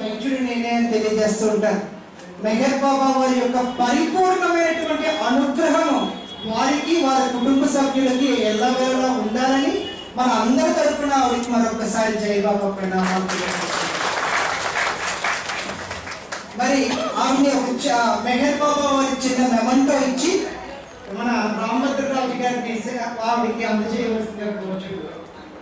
వైద్యుడు నేనే అని తెలియజేస్తూ ఉంటారు మెహర్ బాబా వారి యొక్క పరిపూర్ణమైనటువంటి అనుగ్రహము వారికి వారి కుటుంబ సభ్యులకి ఎల్లవేళలా ఉండాలని మన అందరి తరపున ఆవిడకి మరొకసారి జై బాబా ప్రణామాలు తెలియజేస్తున్నాం. మరి ఆమె ఒక చ- మెహర్ బాబా వారి చిన్న మెమంటో ఇచ్చి మన రామభద్రరాజు గారికి ఆవిడకి అందజేయవలసిందిగా కోరుచున్నాను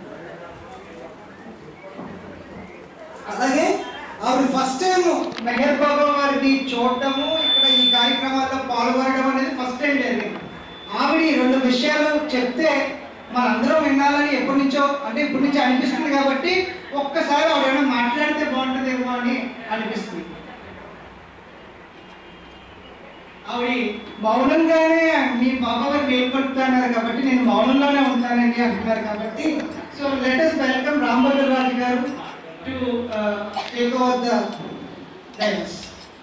అలాగే ఆవిడ ఫస్ట్ టైం మెహర్ బాబా వారిని చూడటము ఇక్కడ ఈ కార్యక్రమాల్లో పాల్గొనడం అనేది ఫస్ట్ టైం జరిగింది ఆవిడ ఈ రెండు విషయాలు చెప్తే మనందరం వినాలని ఎప్పటి నుంచో అంటే ఇప్పటి నుంచి అనిపిస్తుంది కాబట్టి ఒక్కసారి ఆవిడ ఏమైనా మాట్లాడితే బాగుంటుందేమో అని అనిపిస్తుంది ఆవిడ మౌనంగానే మీ బాబా గారు పేరు పడుతున్నారు కాబట్టి నేను మౌనంలోనే ఉంటానండి అంటున్నారు కాబట్టి so let us welcome Rambhadra Raju garu to take over the dais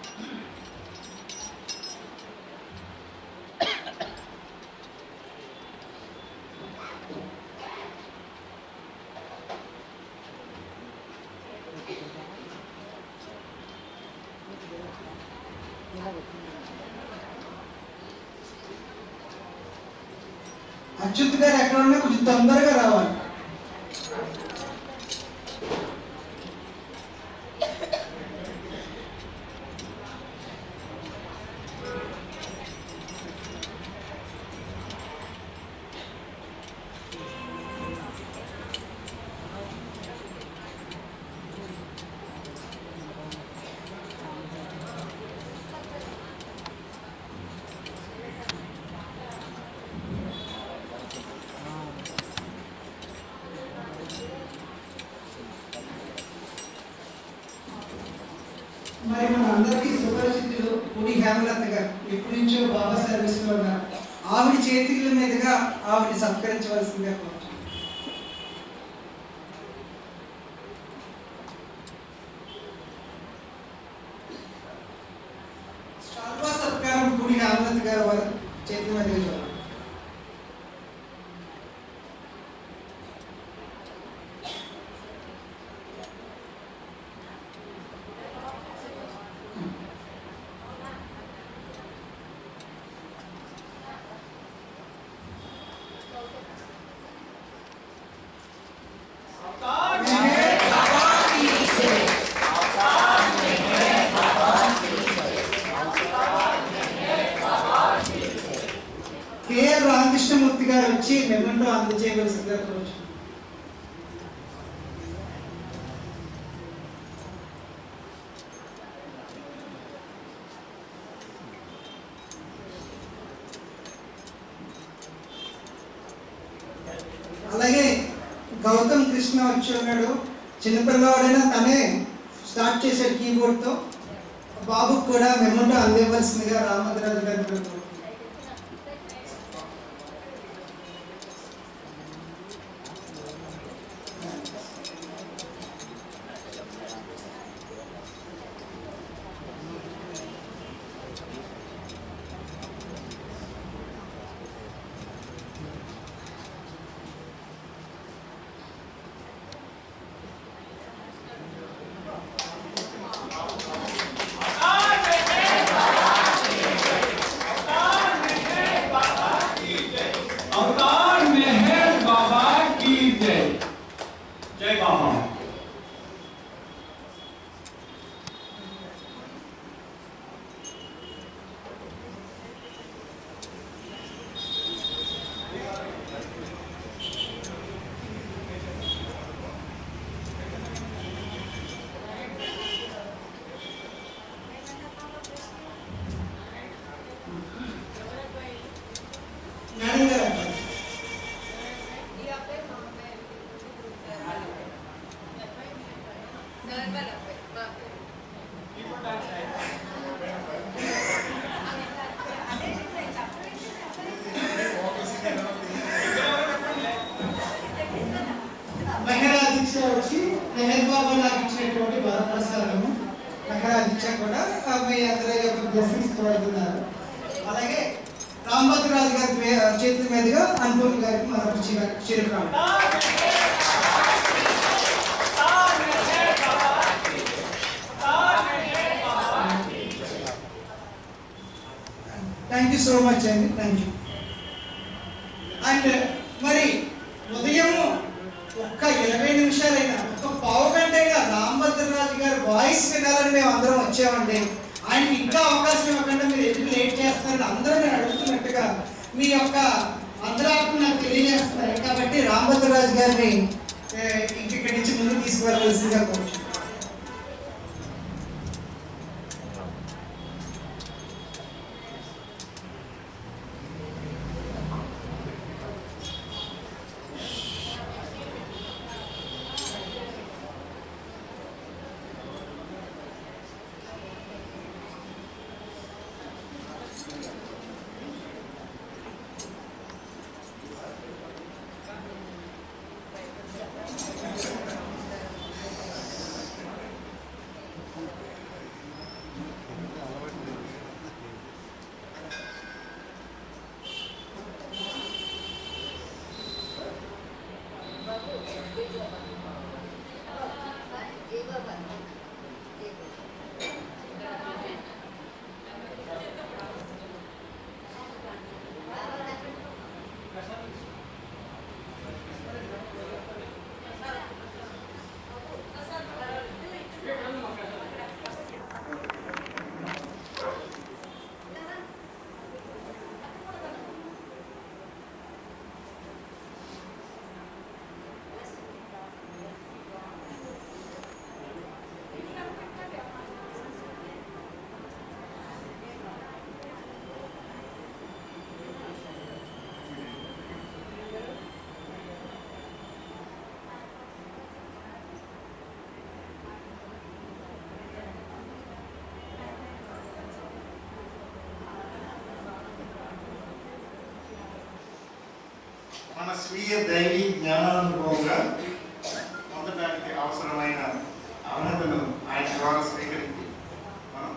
Achyut garu ఎక్కడ ఉన్నా కొంచెం తొందరగా రావాలి మరి మన అందరికీ సుపరిచితులు పుడి హేమలత గారు ఎప్పటి నుంచో బాబా సర్వీస్ లో ఉన్నారు ఆవిడ చేతుల మీదుగా ఆవిడ సత్కరించవలసిందిగా కోరుతున్నాను శాల్వా సత్కారం పుడి హేమలత గారు వారి చేతుల మీదుగా చూడాలి కేఎల్ రామకృష్ణమూర్తి గారు వచ్చి మెమంటో అందజేయవలసిందిగా కోరుచున్నాను అలాగే గౌతమ్ కృష్ణ వచ్చి ఉన్నాడు చిన్నపిల్లవాడైనా తనే స్టార్ట్ చేశాడు కీబోర్డ్తో బాబుకు కూడా మెమంటో అందివ్వాల్సిందిగా రామద్రాజు గారు కోరుతున్నాను. अवतार मेहर बाबा की जय जय बाबा నాని గారు అంటారు. మెహరా దీక్ష వచ్చి మెహర్ బాబా నాకు ఇచ్చినటువంటి వరప్రసాదము మెహరా దీక్ష కూడా ఆ, మీ అందరి యొక్క బ్లెస్సింగ్స్ కోరుతున్నారు అలాగే రాంభద్రరాజు గారి పే- చేతుల మీదుగా అనుపూర్ణ గారికి మరొక చిర చిరుకాము अवतार యూ సో మచ్ అండి థ్యాంక్ యూ అండ్ మరి ఉదయం ఒక్క ఇరవై నిమిషాలైనా ఒక పావు గంట అయినా రామభద్రరాజు గారి వాయిస్ వినాలని మేము అందరం వచ్చామండి ఆయనకి ఇంకా అవకాశం ఇవ్వకుండా మీరు ఎందుకు లేట్ చేస్తున్నారని అందరూ నేను అడుగుతున్నట్టుగా మీ యొక్క అంతరాత్మ నాకు తెలియజేస్తున్నారు కాబట్టి రామభద్రరాజు గారిని ఏ, ఇంక ఇక్కడి నుంచి ముందుకు తీసుకువెళ్ళవలసిందిగా కోరుచున్నాను మన స్వీయ దైవీ జ్ఞానానుభవంగా పొందడానికి అవసరమైన అర్హతను ఆయన ద్వారా స్వీకరించి మనం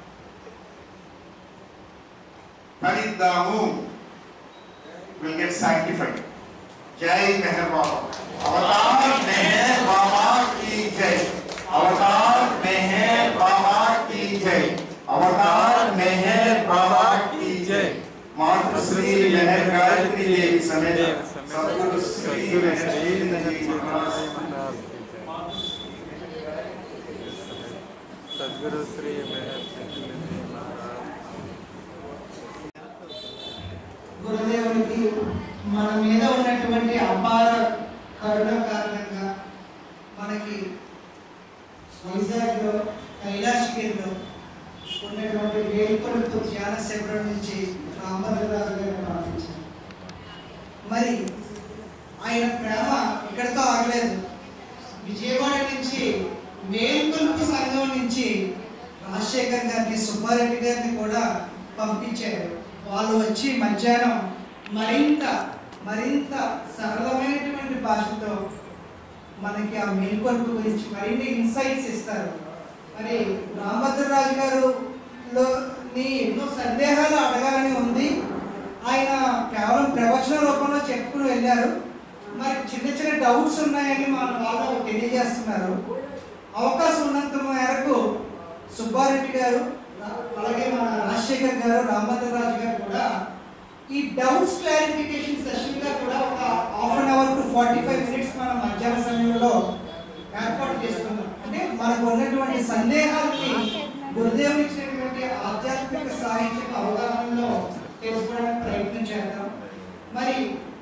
ఫలిద్దాము విల్ గెట్ సాంక్టిఫైడ్ జై మెహర్ బాబా అవతార్ మెహర్ బాబా की जय अवतार मेहर बाबा की जय अवतार मेहर बाबा की जय मातृश्री मेहर गायत्री देवी समेत सद्गुरु श्री महेंद्र जी महाराज सदगुरु श्री मेहर सिद्धि महाराज గురుదేవునికి మన మీద ఉన్నటువంటి అపార కరుణ కారణంగా మనకి వైజాగ్లో కైలాసగిరిలో ఉన్నటువంటి వేలుకొడుకు ధ్యాన శిబిరం నుంచి రామభద్రరాజు గారిని పంపించారు మరి ఆయన ప్రేమ ఇక్కడితో ఆగలేదు విజయవాడ నుంచి వేలుకొలుపు సంఘం నుంచి రాజశేఖర్ గారిని సుబ్బారెడ్డి గారిని కూడా పంపించారు వాళ్ళు వచ్చి మధ్యాహ్నం మరింత మరింత సరళమైనటువంటి భాషతో మనకి ఆ మేల్కొల్పు గురించి మరిన్ని ఇన్సైట్స్ ఇస్తారు మరి రామభద్రరాజు గారు లో నీ ఎన్నో సందేహాలు అడగాలని ఉంది ఆయన కేవలం ప్రవచన రూపంలో చెప్పుకుని వెళ్ళారు మరి చిన్న చిన్న డౌట్స్ ఉన్నాయని మన వాళ్ళు తెలియజేస్తున్నారు అవకాశం ఉన్నంత మేరకు సుబ్బారెడ్డి గారు అలాగే మన రాజశేఖర్ గారు రామభద్రరాజు గారు కూడా ఈ డౌట్స్ క్లారిఫికేషన్ సెషన్ గా కూడా ఒక half an hour to forty five minutes మనం మధ్యాహ్న సమయంలో ఏర్పాటు చేసుకున్నాం అంటే మనకు ఉన్నటువంటి సందేహాలకి గురుదేవుని ఇచ్చినటువంటి ఆధ్యాత్మిక సాహిత్యక అవగాహనలో తెలుసుకోవడానికి ప్రయత్నం చేద్దాం మరి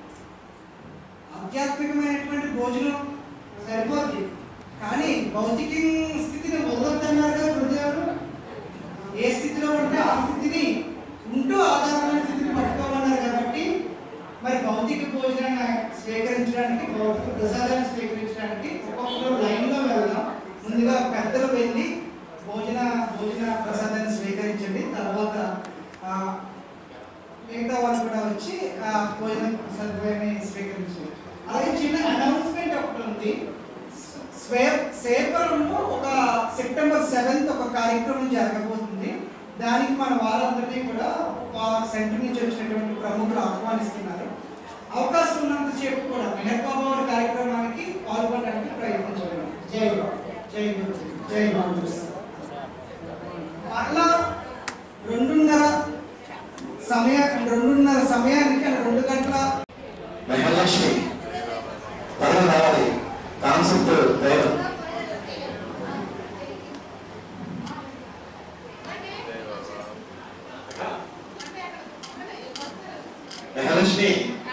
ఆధ్యాత్మికమైనటువంటి భోజనం సరిపోద్ది కానీ భౌతిక స్థితిని వదలొద్దన్నారు కదా గురుదేవుడు ఏ స్థితిలో ఉంటే ఆ స్థితిని ఉంటూ ఆధారమైన స్థితిని పట్టుకోమన్నారు కాబట్టి మరి భౌతిక భోజనాన్ని స్వీకరించడానికి భౌతిక ప్రసాదాన్ని స్వీకరించడానికి ఒక్కొక్కరు లైన్లో వెళ్దాం ముందుగా పెద్దలు వెళ్ళి భోజన భోజన ప్రసాదాన్ని స్వీకరించండి తర్వాత ఆ, మిగతా వాళ్ళు కూడా వచ్చి ఆ భోజన సదుపాయాన్ని స్వీకరించారు అలాగే చిన్న అనౌన్స్మెంట్ ఒకటి ఉంది స్వే సేపరంలో ఒక సెప్టెంబర్ సెవెంత్ ఒక కార్యక్రమం జరగబోతుంది దానికి మన వారందరినీ కూడా ఆ సెంటర్ నుంచి వచ్చినటువంటి ప్రముఖులు ఆహ్వానిస్తున్నారు అవకాశం ఉన్నంత సేపు కూడా మెహర్బాబా వారి కార్యక్రమానికి పాల్గొనడానికి ప్రయత్నించగలం జై బాబు జై గురు జై బాబు మరలా రెండున్నర సమయ రెండున్నర సమయానికి అంటే రెండు గంటల మహాలక్ష్మి త్వరగా రావాలి కాన్సెప్ట్ దైవం మహాలక్ష్మి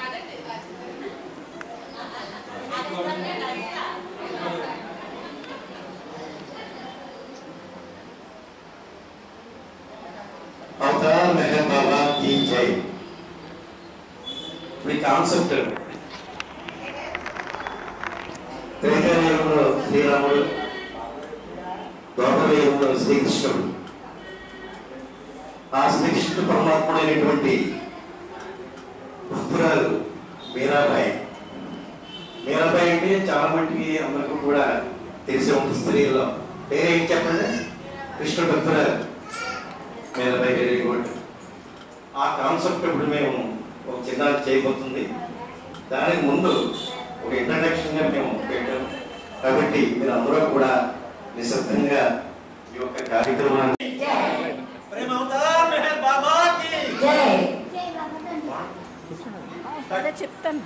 అవతార్ మెహర్ బాబా కీ జై ఇప్పుడు ఈ కాన్సెప్ట్ త్రేతాయుగంలో శ్రీరాముడు ద్వాపరయుగంలో శ్రీకృష్ణుడు ఆ శ్రీకృష్ణుడు పరమాత్ముడైనటువంటి భక్తురాలు మీరాబాయి మీరాబాయి అంటే చాలా మందికి అందరికీ కూడా తెలిసే ఉంటుంది స్త్రీల్లో పేరేం చెప్పండి కృష్ణ భక్తురాలు మీరాబాయి వెరీ గుడ్ ఆ కాన్సెప్ట్ ఇప్పుడు మేము ఒక చిన్న చేయబోతుంది దానికి ముందు ఒక ఇంట్రడక్షన్ గా మేము పెట్టాము కాబట్టి మీరు అందరూ కూడా నిశ్శబ్దంగా ఈ యొక్క కార్యక్రమాన్ని అదే చెప్తాను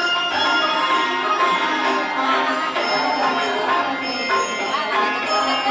ఆ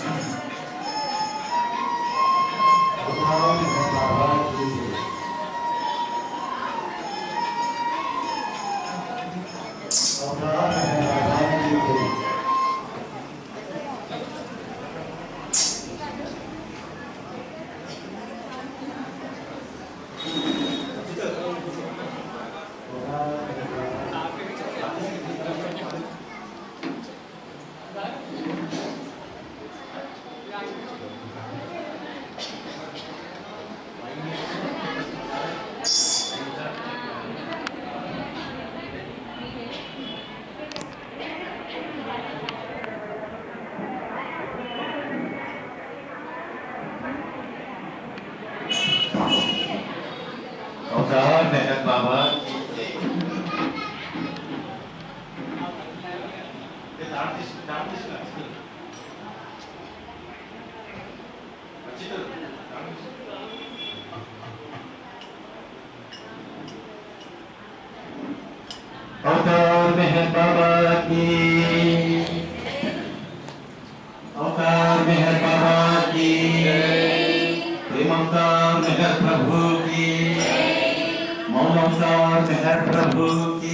अवतार मेहर बाबा की जय ये नाम किस नाम किस का अच्छी तरह नाम किस अवतार मेहर बाबा की अवतार मेहर बाबा की प्रेमवतार मेहर प्रभु की मौनवतार मेहर प्रभु की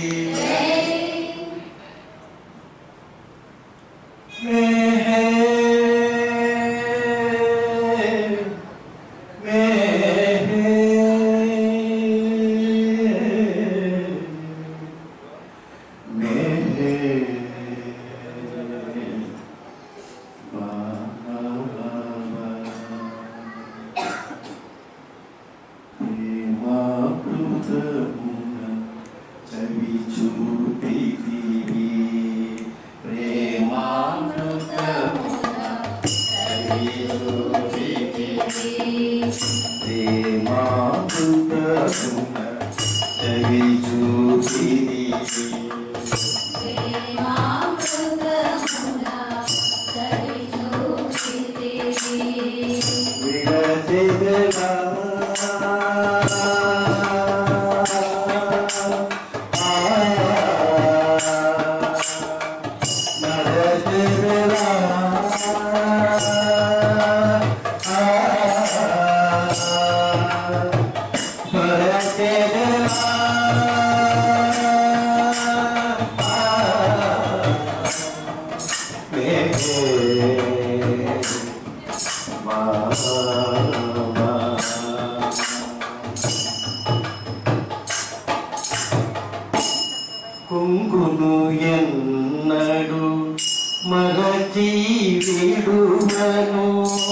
కుంగును ఎన్నడు మరచి విడువను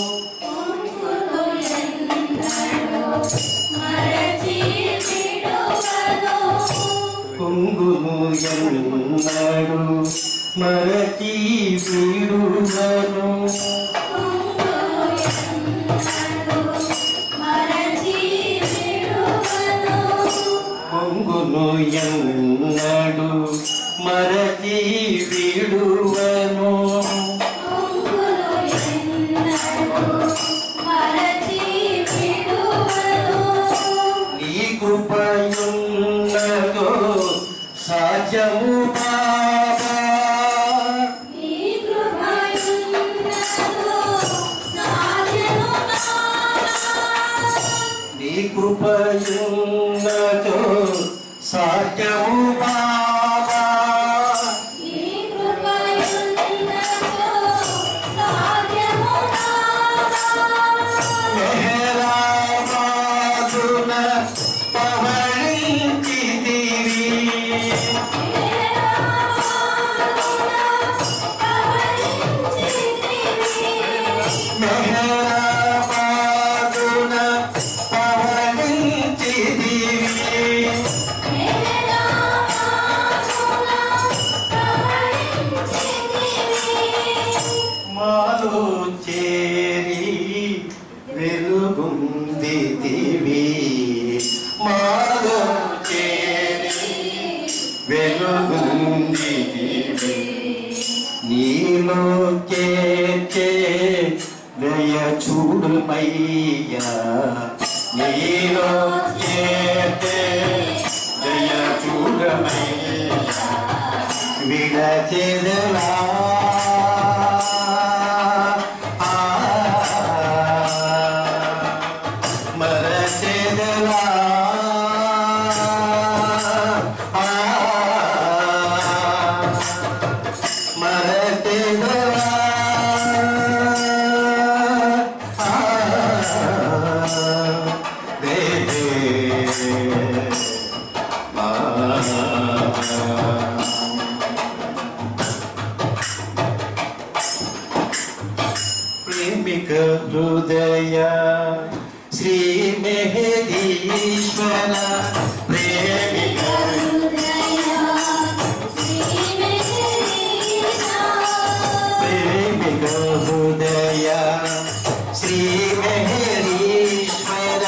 కుంగును ఎన్నడు మరచి విడువను పొంగును ఎన్నడు మరచి విడువను నీ కృపయున్నదో సాధ్యము బాబా నీ కృపయున్నదో సాధ్యము బాబా మెహరాబాదున పవళించితివి మెహరాబాదున పవళించితివి మాలో చేరి వెలుగుందితివి మాలో చేరి వెలుగుందితివి నీలో చేర్చే దయ చూడుమయ్యా నీలో చేర్చే దయ చూడమయ్యా విడచెదలా ఆ ప్రేమిక హృదయ శ్రీ మెహదీశ్వర ప్రేమిక ప్రేమిక హృదయ శ్రీ మెహదీశ్వర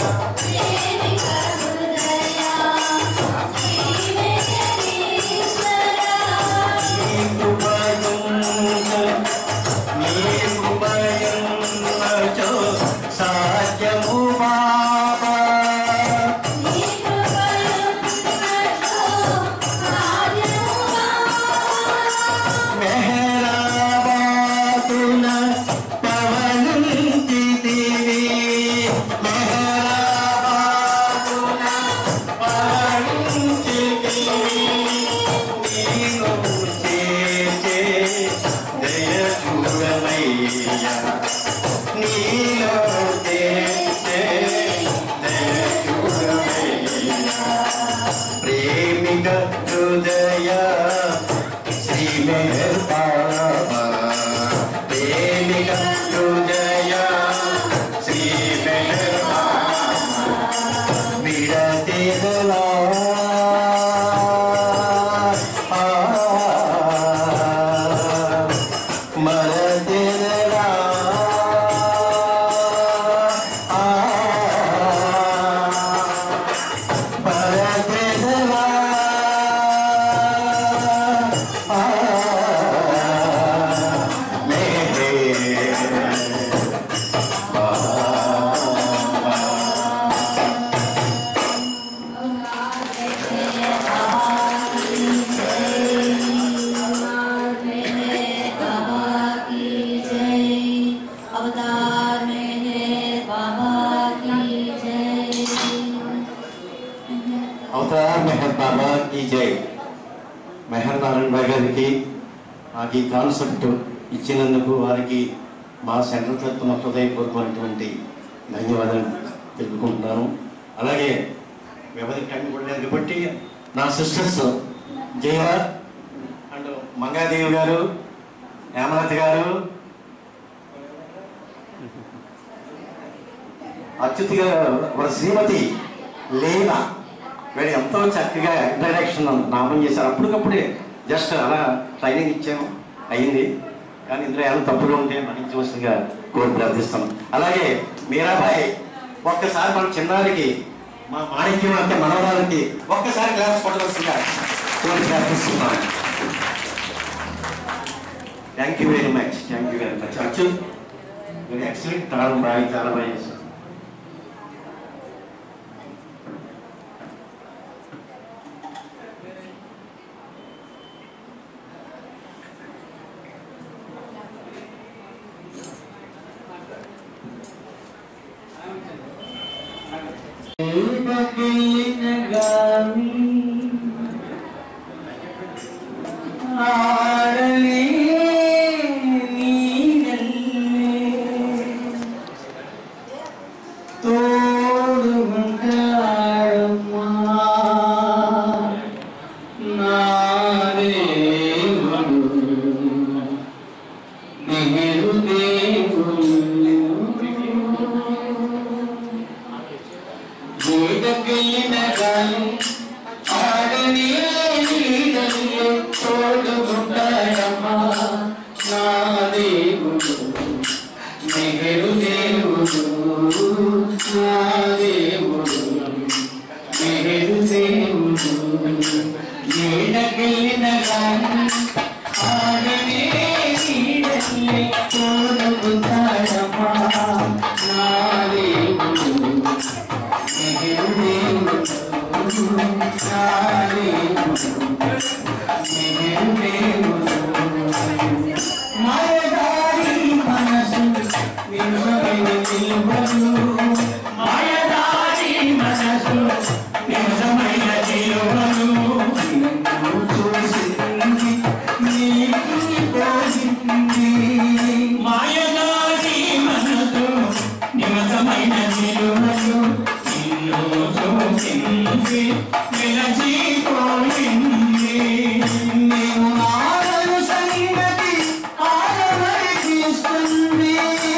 నీకు భయం నీకు భయం సాధ్యము బాబా మెహరాబాదున పవనుంచితివి మెహరాబాదున పవనుంచితివి నీను చేసే దయ చూడమయ్యా నీలో చేసే దయ చూడమయ్యా ప్రేమిక హృదయ శ్రీ మెహర్ బాబా ప్రేమిక హృదయ శ్రీ మెహర్ బాబా విడతెరలా మరతెరలా మరతెరలా अवतार में है बाबा की जय అవతార్ మెహర్ బాబా ఈ జై మెహర్ నారాయణ భాయ్ గారికి నాకు ఈ కాన్సెప్ట్ ఇచ్చినందుకు వారికి మా సెంటర్ తరఫున హృదయపూర్వకమైనటువంటి ధన్యవాదాలు తెలుపుకుంటున్నాను అలాగే వ్యవధి టైం కూడా లేదు కాబట్టి నా సిస్టర్స్ జయ అండ్ మంగాదేవి గారు హేమలత గారు అచ్యుత్ గారు వాళ్ళ శ్రీమతి లేనా వీళ్ళు ఎంతో చక్కగా ఇంట్రడక్షన్ నామం చేశారు అప్పటికప్పుడే జస్ట్ అలా ట్రైనింగ్ ఇచ్చాము అయింది కానీ ఇందులో ఏమైనా తప్పులు ఉంటే మన్నించవలసిందిగా కోరి ప్రార్థిస్తాం అలాగే మీరాబాయి ఒక్కసారి మన చిన్నారికి మా మాణిక్యం అంటే మనవరాలకి ఒక్కసారి క్లాస్ కొట్టవలసిందిగా కోరి ప్రార్థిస్తున్నాం thank you very much thank you very much Achyut very excellent తాళం బాగా చాలా బాగా చేశారు సంగతి ఆడవరికి ఇస్తుంది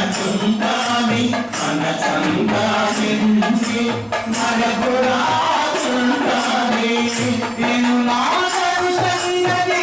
చుంటామి మన సంతానించి మనకు రాచుంటామి నేను నాగరు సంగతి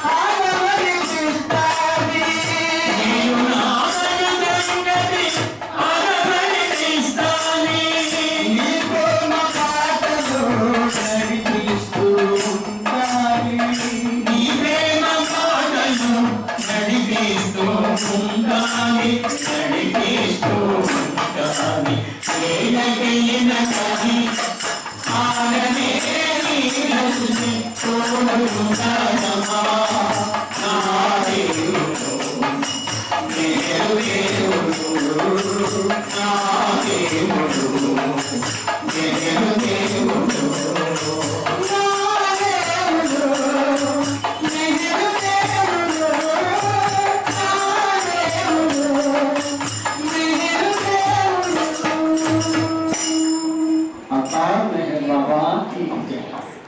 ఆగమనిస్తామి నేను నాగరు సంగతి ఆగమనిస్తామి నీ ప్రేమ పాటలు నడిపిస్తూ ఉండాలి నీ ప్రేమ పాటలు నడిపిస్తూ ఉండాలి నడిపిస్తూ ఉండాలి ఏదైనా కానీ ఆననే నీరసి తోడుండాలమా నా దేవుడు నేను దేవుడు నా దేవుడు నేను దేవుడు अवतार मेहर बाबा की जय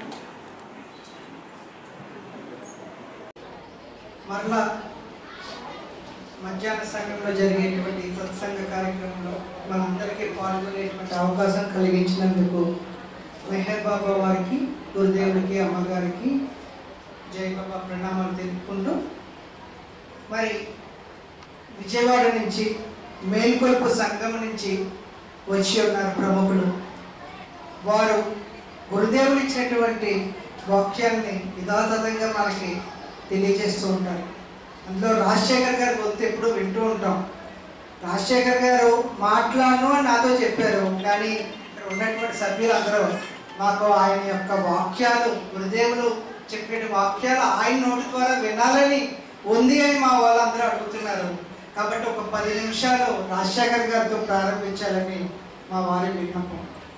మరలా మధ్యాహ్న సమయంలో జరిగేటువంటి ఈ సత్సంగ కార్యక్రమంలో మనందరికీ పాల్గొనేటువంటి అవకాశం కలిగించినందుకు మెహర్ బాబా వారికి గురుదేవుడికి అమ్మగారికి జై బాబా ప్రణామాలు తెలుపుకుంటూ మరి విజయవాడ నుంచి మేల్కొల్పు సంఘం నుంచి వచ్చి ఉన్నారు ప్రముఖులు వారు గురుదేవులు ఇచ్చినటువంటి వాక్యాన్ని యథాతథంగా మనకి తెలియజేస్తూ ఉంటారు అందులో రాజశేఖర్ గారి గొంతు ఎప్పుడు వింటూ ఉంటాం రాజశేఖర్ గారు మాట్లాడను అని నాతో చెప్పారు కానీ ఇక్కడ ఉన్నటువంటి సభ్యులందరూ మాకు ఆయన యొక్క వాక్యాలు గురుదేవులు చెప్పిన వాక్యాలు ఆయన నోటి ద్వారా వినాలని ఉంది అని మా వాళ్ళందరూ అడుగుతున్నారు కాబట్టి ఒక పది నిమిషాలు రాజశేఖర్ గారితో ప్రారంభించాలని మా వారి విన్నపం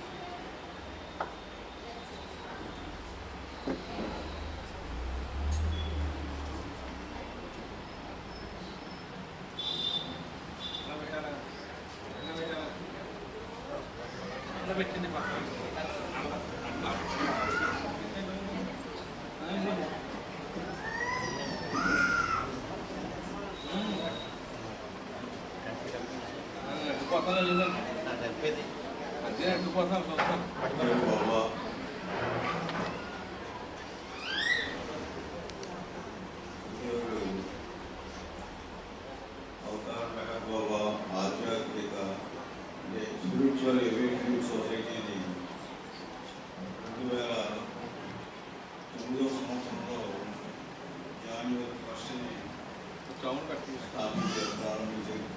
అవతార్ మెహర్ బాబా ఆధ్యాత్మిక అంటే స్పిరిచువల్ ఎవేకింగ్ సొసైటీని రెండు వేల తొమ్మిదో సంవత్సరంలో జాన్వరి ఫస్ట్ని స్థాపించారు ప్రారంభించారు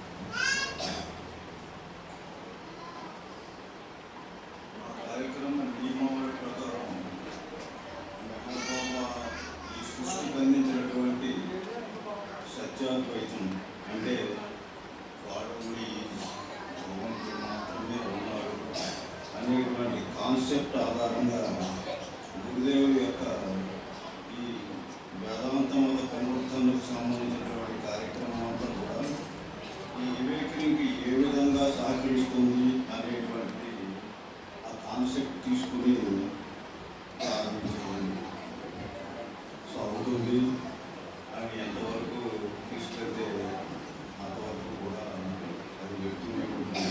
మా కార్యక్రమ నియమావళి ప్రకారం మెహర్ బాబా ఈ సృష్టికి అందించినటువంటి సత్యాద్వైతం అంటే వాడు ఈ భగవంతుడు మాత్రమే ఉన్నాడు అనేటువంటి కాన్సెప్ట్ ఆధారంగా గురుదేవుడి యొక్క ఈ వేదాంత మత పునరుద్ధరణకు సంబంధించినటువంటి కార్యక్రమం అంతా కూడా ఈ వివేకనికి ఏ విధంగా సహకరిస్తుంది అనేటువంటి ఆ కాన్సెప్ట్ తీసుకుని ప్రారంభించడం సాగుతుంది అని ఎంతవరకు తీసుకెళ్తే అంతవరకు కూడా అది వ్యక్తినే ఉంటుంది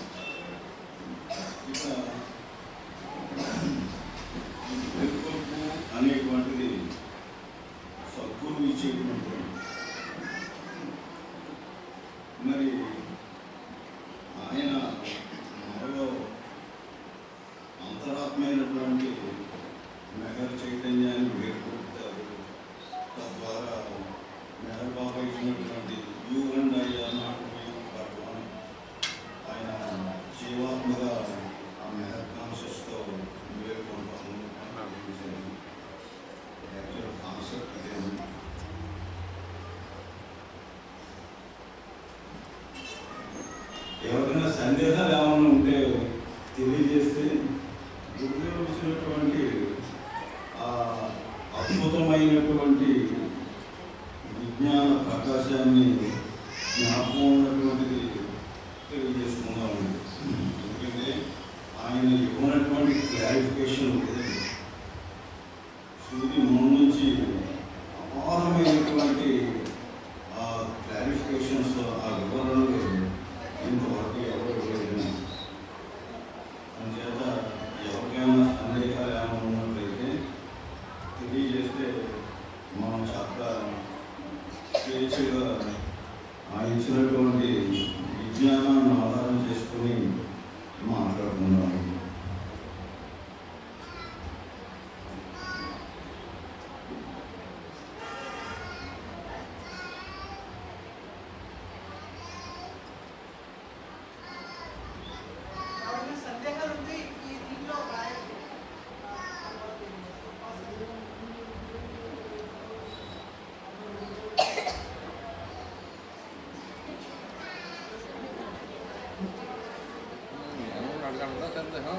ఇక ఈ మేల్కొల్పు అనేటువంటిది సద్గురు ఇచ్చేటువంటి మరి ఆయన మనలో అంతరాత్మైనటువంటి మెహర్ చైతన్యాన్ని వేరుకుంటారు తద్వారా మెహర్ బాబా ఇచ్చినటువంటి you and I are not భగవాన్ ఆయన జీవాత్మగా ఆ మెహర్ కాన్షియస్తో వేరుకుంటాము యాక్చువల్ కాన్సెప్ట్ ఇదే ఎవరైనా సందేహాలు ఏమైనా ఉంటే తెలియజేస్తే గురుదేవుడు ఇచ్చినటువంటి ఆ అద్భుతమైనటువంటి విజ్ఞాన ప్రకాశాన్ని జ్ఞాపకం ఉన్నటువంటిది తెలియజేసుకుందామండి ఎందుకంటే ఆయన ఇవ్వనటువంటి క్లారిఫికేషన్ లేదండి సూర్య మూడు నుంచి అపారమైనటువంటి ఆ క్లారిఫికేషన్స్ ఆ వివరణలు మనకంతా సందేహం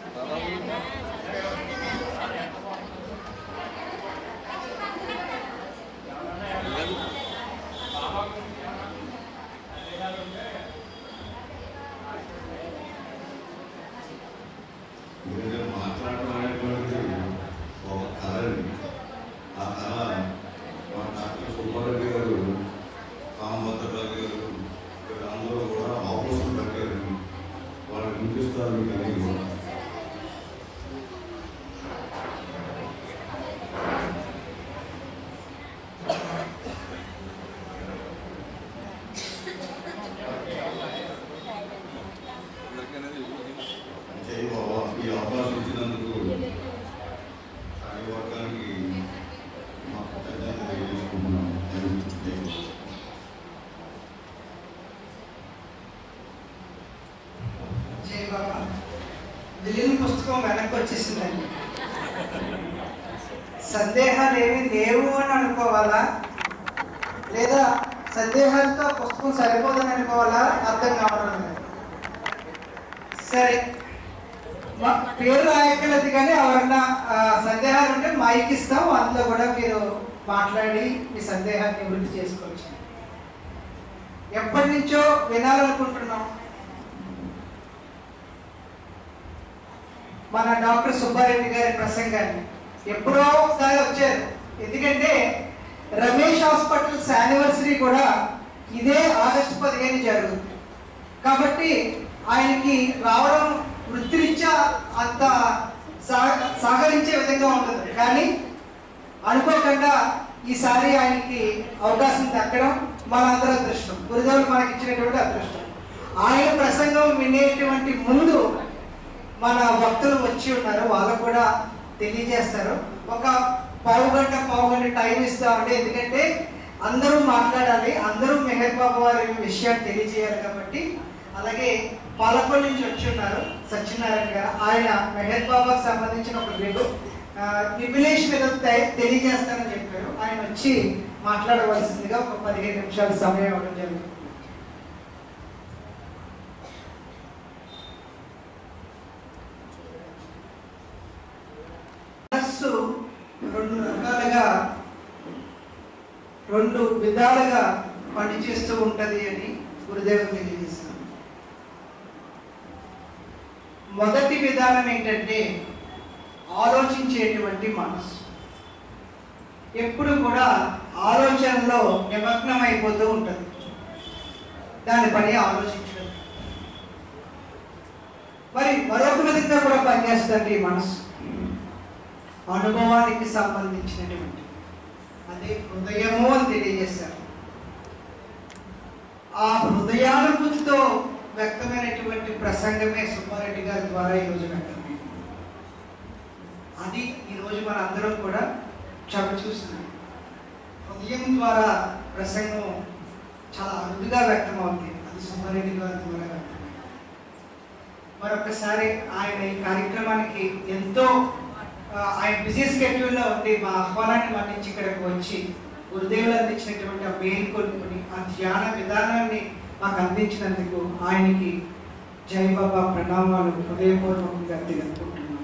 ఎందుకంటే మాట్లాడడం అనేటువంటిది ఒక కళ అండి. ఆ కళ మా డాక్టర్ సుబ్బారెడ్డి గారు కామభద్రరాజు గారు వీళ్ళందరూ కూడా ఆపోజిట్ పెట్టారు వాళ్ళు వినిపిస్తారు మీకు అనేది కూడా అందరికీ అనేది జై బాబా ఈ అవకాశం ఇచ్చినందుకు కార్యవర్గానికి మా కృతజ్ఞత తెలియజేసుకుంటున్నాం జై జై బాబా. జై బాబా విలీన పుస్తకం వెనక్కి వచ్చేసిందండి సందేహాలు ఏమి లేవు అని అనుకోవాలా లేదా సందేహాలతో పుస్తకం సరిపోదని అనుకోవాలా అర్థం కావడం లేదు సరే మా పేరు రాయక్కర్లేదు కానీ ఎవరన్నా ఆ, సందేహాలు ఉంటే మైక్ ఇస్తాం అందులో కూడా మీరు మాట్లాడి మీ సందేహాన్ని నివృత్తి చేసుకోవచ్చు ఎప్పటి నుంచో వినాలనుకుంటున్నాం మన డాక్టర్ సుబ్బారెడ్డి గారి ప్రసంగాన్ని ఎప్పుడో ఒకసారి వచ్చారు ఎందుకంటే రమేష్ హాస్పిటల్స్ యానివర్సరీ కూడా ఇదే ఆగస్టు పదిహేను జరుగుతుంది కాబట్టి ఆయనకి రావడం వృత్తిరీత్యా అంత సహ- సహకరించే విధంగా ఉంటుంది కానీ అనుకోకుండా ఈసారి ఆయనకి అవకాశం దక్కడం మనందరి అదృష్టం గురుదేవులు మనకి ఇచ్చినటువంటి అదృష్టం ఆయన ప్రసంగం వినేటువంటి ముందు మన భక్తులు వచ్చి ఉన్నారు వాళ్ళకు కూడా తెలియజేస్తారు ఒక పావు గంట పావు గంట టైం ఇస్తామండి ఎందుకంటే అందరూ మాట్లాడాలి అందరూ మెహర్ బాబు వారి విషయాన్ని తెలియజేయాలి కాబట్టి అలాగే పాలకొల్లు నుంచి వచ్చి ఉన్నారు సత్యనారాయణ గారు ఆయన మెహర్ బాబాకు సంబంధించిన ఒక వీడియో రిబిలేషన్ ఏదో తె- తెలియజేస్తానని చెప్పారు ఆయన వచ్చి మాట్లాడవలసిందిగా ఒక పదిహేను నిమిషాల సమయం ఇవ్వడం జరుగుతుంది మనస్సు రెండు రకాలుగా రెండు విధాలుగా పనిచేస్తూ ఉంటది అని గురుదేవుడు తెలియజేశారు మొదటి విధానం ఏంటంటే ఆలోచించేటువంటి మనస్సు ఎప్పుడు కూడా ఆలోచనలో నిమగ్నం అయిపోతూ ఉంటుంది దాని పని ఆలోచించడం మరి మరొక విధంగా కూడా పనిచేస్తుంది ఈ మనస్సు అనుభవానికి సంబంధించినటువంటి అదే హృదయము అని తెలియజేశారు ఆ హృదయానుభూతితో వ్యక్తమైనటువంటి ప్రసంగమే సుబ్బారెడ్డి గారి ద్వారా ఈరోజు వ్యక్తమైంది అది ఈరోజు మన అందరం కూడా చవి చూస్తున్నాం హృదయం ద్వారా ప్రసంగం చాలా అరుదుగా వ్యక్తమవుతుంది అది సుబ్బారెడ్డి గారి ద్వారా వ్యక్తమైంది మరొకసారి ఆయన ఈ కార్యక్రమానికి ఎంతో ఆ, ఆయన బిజీ స్కెడ్యూల్లో ఉండి మా ఆహ్వానాన్ని మన్నించి ఇక్కడికి వచ్చి గురుదేవులు అందించినటువంటి ఆ మేలుకొల్పుని ఆ ధ్యాన విధానాన్ని మాకు అందించినందుకు ఆయనకి జై బాబా ప్రణామాలు హృదయపూర్వకంగా తెలుపుకుంటున్నాను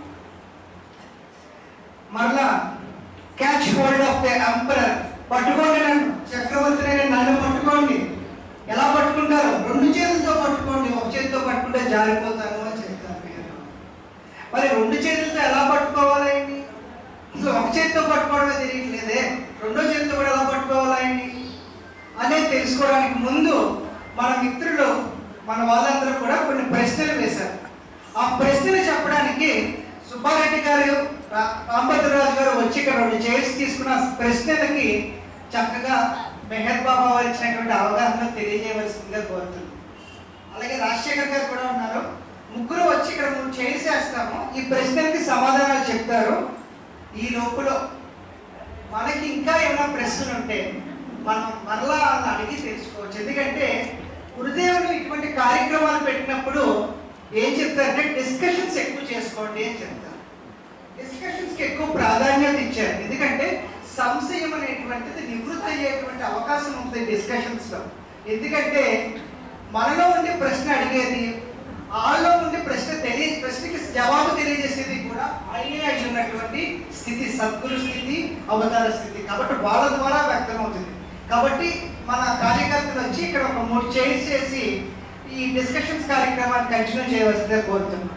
మరలా catch hold of the emperor పట్టుకోండి నన్ను చక్రవర్తిని నన్ను పట్టుకోండి ఎలా పట్టుకుంటారు రెండు చేతులతో పట్టుకోండి ఒక చేతితో పట్టుకుంటే జారిపోతాను అని చెప్తారు మీరు. మరి రెండు చేతులతో ఎలా పట్టుకోవాలండి అసలు ఒక చేతితో పట్టుకోవడమే తెలియట్లేదే రెండో చేతితో కూడా ఎలా పట్టుకోవాలండి అనేది తెలుసుకోవడానికి ముందు మన మిత్రులు మన వాళ్ళందరూ కూడా కొన్ని ప్రశ్నలు వేశారు ఆ ప్రశ్నలు చెప్పడానికి సుబ్బారెడ్డి గారు రా- రాంభద్రరాజు గారు వచ్చి ఇక్కడ రెండు చైర్స్ తీసుకున్న ప్రశ్నలకి చక్కగా మెహర్ బాబా వారు ఇచ్చినటువంటి అవగాహన తెలియజేయవలసిందిగా కోరుతున్నాను అలాగే రాజశేఖర్ గారు కూడా ఉన్నారు ముగ్గురు వచ్చి ఇక్కడ మూడు చైర్స్ వేస్తాము ఈ ప్రశ్నలకి సమాధానాలు చెప్తారు ఈ లోపల మనకి ఇంకా ఏమైనా ప్రశ్నలు ఉంటే మనం మరలా వాళ్ళని అడిగి తెలుసుకోవచ్చు ఎందుకంటే గురుదేవులు ఇటువంటి కార్యక్రమాలు పెట్టినప్పుడు ఏం చెప్తారంటే డిస్కషన్స్ ఎక్కువ చేసుకోండి అని చెప్తారు డిస్కషన్స్కి ఎక్కువ ప్రాధాన్యత ఇచ్చారు ఎందుకంటే సంశయం అనేటువంటిది నివృత్తి అయ్యేటువంటి అవకాశం ఉంటుంది డిస్కషన్స్లో ఎందుకంటే మనలో ఉండే ప్రశ్న అడిగేది ఆలో ఉండి ప్రశ్న తెలియ ప్రశ్నకి జవాబు తెలియజేసేది కూడా ఆయనే అయి ఉన్నటువంటి స్థితి సద్గురు స్థితి అవతార స్థితి కాబట్టి వాళ్ళ ద్వారా వ్యక్తమవుతుంది కాబట్టి మన కార్యకర్తలు వచ్చి ఇక్కడ ఒక మూడు చైర్స్ చేసి ఈ డిస్కషన్స్ కార్యక్రమాన్ని కంటిన్యూ చేయవలసిందే కోరుతున్నాం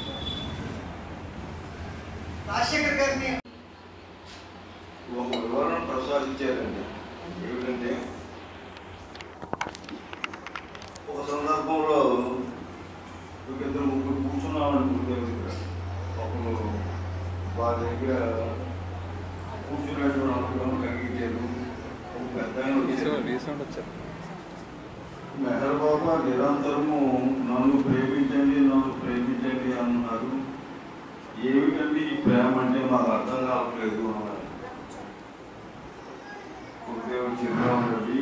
రాజశేఖర్ గారిని ఒక వివరణ ప్రసాదించారండి ఏమిటంటే ఒక సందర్భంలో ఒక ఇద్దరు ముగ్గురు కూర్చున్నామని గురుదేవ్ దగ్గర ఒకరు వారి దగ్గర కూర్చున్నటువంటి అనుభవం కలిగించారు ఒక పెద్ద ఆయన వచ్చారు రీసౌండ్ వచ్చారు మెహర్ బాబా నిరంతరము నన్ను ప్రేమించండి నన్ను ప్రేమించండి అన్నారు ఏమిటండి ఈ ప్రేమ అంటే మాకు అర్థం కావట్లేదు అన్నారు గురుదేవుడు చిరురాము రవి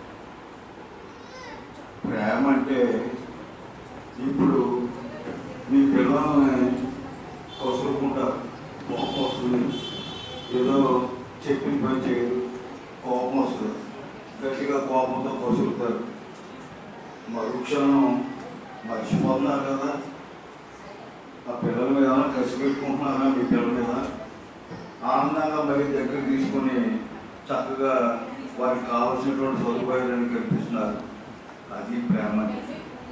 ప్రేమ అంటే ఇప్పుడు మీ పిల్లల్ని కొసురుకుంటారు కోపం వస్తుంది ఏదో చెప్పిన పని చేయరు కోపం వస్తుంది గట్టిగా కోపంతో కొసురుతారు మరుక్షణం మర్చిపోతున్నారు కదా ఆ పిల్లల మీద ఏమైనా కసి పెట్టుకుంటున్నారా మీ పిల్లల మీద ఆనందంగా మరి దగ్గర తీసుకుని చక్కగా వారికి కావాల్సినటువంటి సదుపాయాలను కల్పిస్తున్నారు అది ప్రేమ అంటే.